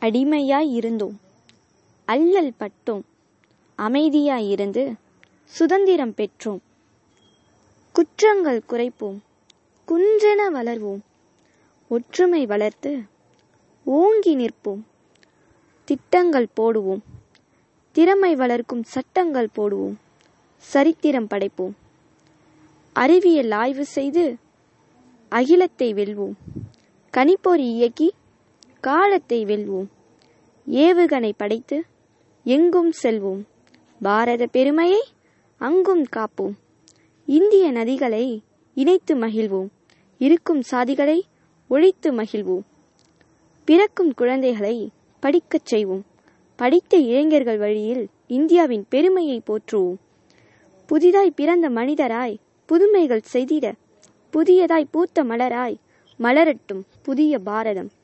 அடிமையாய் இருந்தோம் அல்லல் பட்டோம் அமைதியாய் இருந்து சுதந்திரம் பெற்றோம் குற்றங்கள் குறைப்போம் குன்றென வளர்வோம் ஒற்றுமை வளர்த்து ஓங்கி நிற்போம் திட்டங்கள் போடுவோம் திறமை வளர்க்கும் சட்டங்கள் போடுவோம் சரித்திரம் படைப்போம் அறிவியல் ஆய்வு செய்து அகிலத்தை வெல்வோம் கணிப்பொறி இயக்கி காலத்தை வெல்வோம் ஏவுகணை படைத்து எங்கும் செல்வோம் பாரத பெருமையை அங்கும் காப்போம் இந்திய நதிகளை இணைத்து மகிழ்வோம் இருக்கும் சாதிகளை ஒழித்து மகிழ்வோம் பிறக்கும் குழந்தைகளை படிக்கச் செய்வோம் படித்த இளைஞர்கள் வழியில் இந்தியாவின் பெருமையை போற்றுவோம் புதிதாய் பிறந்த மனிதராய் புதுமைகள் செய்திட புதியதாய் பூத்த மலராய் மலரட்டும் புதிய பாரதம்